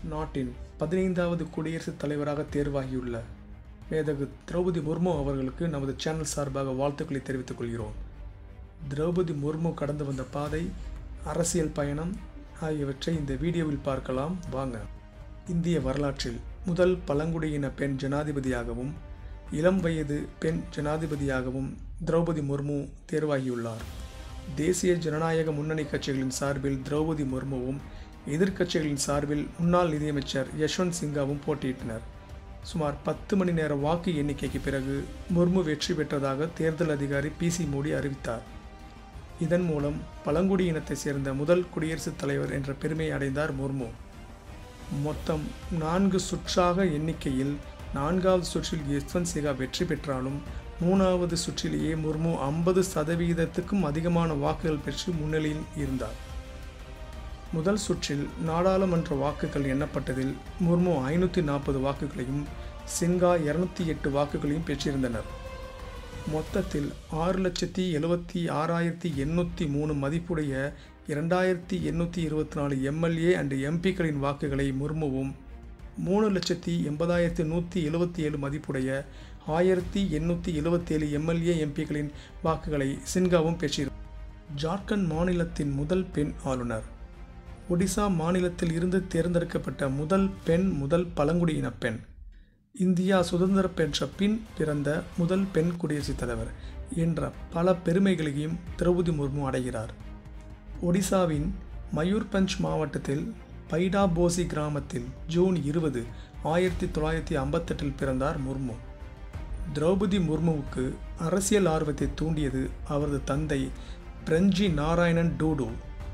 நாட்டின் பதினைந்தாவது குடியரசுத் தலைவராக தேர்வாகியுள்ள மேதகு திரௌபதி முர்மு அவர்களுக்கு நமது சேனல் சார்பாக வாழ்த்துக்களை தெரிவித்துக் கொள்கிறோம் திரௌபதி முர்மு கடந்து வந்த பாதை அரசியல் பயணம் ஆகியவற்றை இந்த வீடியோவில் பார்க்கலாம் வாங்க இந்திய வரலாற்றில் முதல் பழங்குடியின பெண் ஜனாதிபதியாகவும் இளம் வயது பெண் ஜனாதிபதியாகவும் திரௌபதி முர்மு தேர்வாகியுள்ளார் தேசிய ஜனநாயக முன்னணி கட்சிகளின் சார்பில் திரௌபதி முர்முவும் எதிர்க்கட்சிகளின் சார்பில் முன்னாள் நிதியமைச்சர் யஷ்வந்த் சிங்காவும் போட்டியிட்டனர் சுமார் பத்து மணி நேர வாக்கு எண்ணிக்கைக்கு பிறகு முர்மு வெற்றி பெற்றதாக தேர்தல் அதிகாரி பி சி மோடி அறிவித்தார் இதன் மூலம் பழங்குடியினத்தை சேர்ந்த முதல் குடியரசுத் தலைவர் என்ற பெருமை அடைந்தார் முர்மு மொத்தம் நான்கு சுற்றாக எண்ணிக்கையில் நான்காவது சுற்றில் யஸ்வந்த் சிகா வெற்றி பெற்றாலும் மூணாவது சுற்றிலேயே முர்மு ஐம்பது சதவிகிதத்துக்கும் அதிகமான வாக்குகள் பெற்று முன்னிலையில் இருந்தார் முதல் சுற்றில் நாடாளுமன்ற வாக்குகள் எண்ணப்பட்டதில் முர்மு ஐநூற்றி நாற்பது வாக்குகளையும் சின்கா இருநூத்தி எட்டு வாக்குகளையும் பெற்றிருந்தனர் மொத்தத்தில் ஆறு லட்சத்தி எழுபத்தி ஆறாயிரத்தி எண்ணூற்றி மூணு மதிப்புடைய இரண்டாயிரத்தி எண்ணூற்றி இருபத்தி நாலு எம்எல்ஏ அண்ட் எம்பிக்களின் வாக்குகளை முர்முவும் மூணு லட்சத்தி எண்பதாயிரத்தி நூற்றி எழுபத்தி ஏழு மதிப்புடைய ஆயிரத்தி எண்ணூற்றி எழுபத்தேழு எம்எல்ஏ எம்பிக்களின் வாக்குகளை சின்காவும் பெற்றிருந்தார் ஜார்க்கண்ட் மாநிலத்தின் முதல் பெண் ஆளுநர் ஒடிசா மாநிலத்தில் இருந்து தேர்ந்தெடுக்கப்பட்ட முதல் பெண் முதல் பழங்குடியின பெண் இந்தியா சுதந்திரம் பெற்ற பின் பிறந்த முதல் பெண் குடியரசுத் தலைவர் என்ற பல பெருமைகளையும் திரௌபதி முர்மு அடைகிறார் ஒடிசாவின் மயூர்பஞ்ச் மாவட்டத்தில் பைடாபோசி கிராமத்தில் ஜூன் இருபது ஆயிரத்தி தொள்ளாயிரத்தி ஐம்பத்தெட்டில் பிறந்தார் முர்மு திரௌபதி முர்முவுக்கு அரசியல் ஆர்வத்தை தூண்டியது அவரது தந்தை பிரஞ்சி நாராயணன் டூடு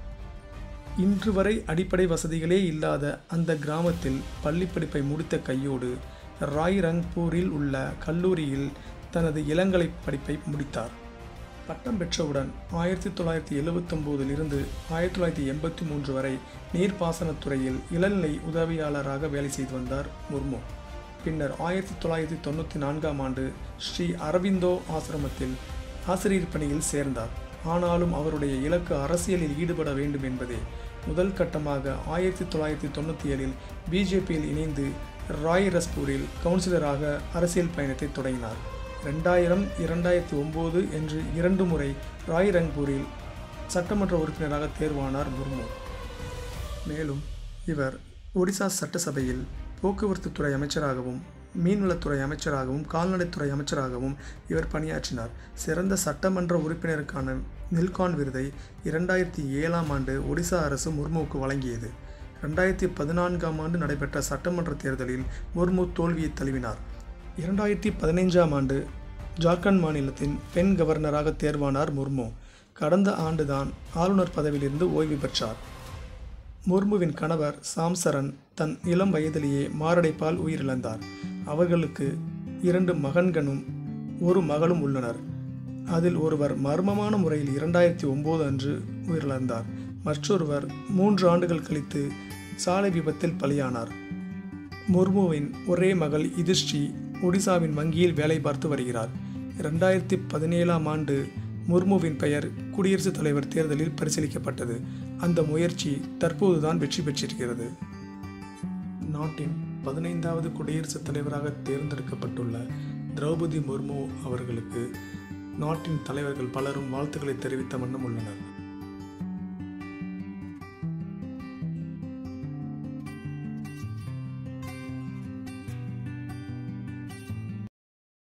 இன்று வரை அடிப்படை வசதிகளே இல்லாத அந்த கிராமத்தில் பள்ளிப்படிப்பை முடித்த கையோடு ராய் ரங்பூரில் உள்ள கல்லூரியில் தனது இளங்கலை படிப்பை முடித்தார் பட்டம் பெற்றவுடன் ஆயிரத்தி தொள்ளாயிரத்தி எழுபத்தொம்போதில் இருந்து ஆயிரத்தி தொள்ளாயிரத்தி எண்பத்தி மூன்று வரை நீர்ப்பாசனத்துறையில் இளநிலை உதவியாளராக வேலை செய்து வந்தார் முர்மு பின்னர் ஆயிரத்தி தொள்ளாயிரத்தி தொண்ணூற்றி நான்காம் ஆண்டு ஸ்ரீ அரவிந்தோ ஆசிரமத்தில் ஆசிரியர் பணியில் சேர்ந்தார் ஆனாலும் அவருடைய இலக்கு அரசியலில் ஈடுபட வேண்டும் என்பதே முதல் கட்டமாக ஆயிரத்தி தொள்ளாயிரத்தி தொண்ணூற்றி ஏழில் பிஜேபியில் இணைந்து ராய் ரஸ்பூரில் கவுன்சிலராக அரசியல் பயணத்தை தொடங்கினார் ரெண்டாயிரம் இரண்டாயிரத்தி ஒம்பது என்று இரண்டு முறை ராய் ரங்பூரில் சட்டமன்ற உறுப்பினராக தேர்வானார் முர்மு மேலும் இவர் ஒடிசா சட்டசபையில் போக்குவரத்து துறை அமைச்சராகவும் மீன்வளத்துறை அமைச்சராகவும் கால்நடைத்துறை அமைச்சராகவும் இவர் பணியாற்றினார் சிறந்த சட்டமன்ற உறுப்பினருக்கான நில்கான் விருதை இரண்டாயிரத்தி ஏழாம் ஆண்டு ஒடிசா அரசு முர்முவுக்கு வழங்கியது ரெண்டாயிரத்தி பதினான்காம் ஆண்டு நடைபெற்ற சட்டமன்ற தேர்தலில் முர்மு தோல்வியை தழுவினார் இரண்டாயிரத்தி பதினைஞ்சாம் ஆண்டு ஜார்க்கண்ட் மாநிலத்தின் பெண் கவர்னராக தேர்வானார் முர்மு கடந்த ஆண்டுதான் ஆளுநர் பதவியிலிருந்து ஓய்வு பெற்றார் முர்முவின் கணவர் சாம்சரன் தன் இளம் வயதிலேயே மாரடைப்பால் உயிரிழந்தார் அவர்களுக்கு இரண்டு மகன்களும் ஒரு மகளும் உள்ளனர் அதில் ஒருவர் மர்மமான முறையில் இரண்டாயிரத்தி ஒம்பது அன்று உயிரிழந்தார் மற்றொருவர் மூன்று ஆண்டுகள் கழித்து சாலை விபத்தில் பலியானார் முர்முவின் ஒரே மகள் இதிர்ஸ்ரீ ஒடிசாவின் வங்கியில் வேலை பார்த்து வருகிறார் இரண்டாயிரத்தி பதினேழாம் ஆண்டு முர்முவின் பெயர் குடியரசுத் தலைவர் தேர்தலில் பரிசீலிக்கப்பட்டது அந்த முயற்சி தற்போதுதான் வெற்றி பெற்றிருக்கிறது நாட்டின் பதினைந்தாவது குடியரசுத் தலைவராக தேர்ந்தெடுக்கப்பட்டுள்ள திரௌபதி முர்மு அவர்களுக்கு நாட்டின் தலைவர்கள் பலரும் வாழ்த்துக்களை தெரிவித்த வண்ணம் உள்ளனர்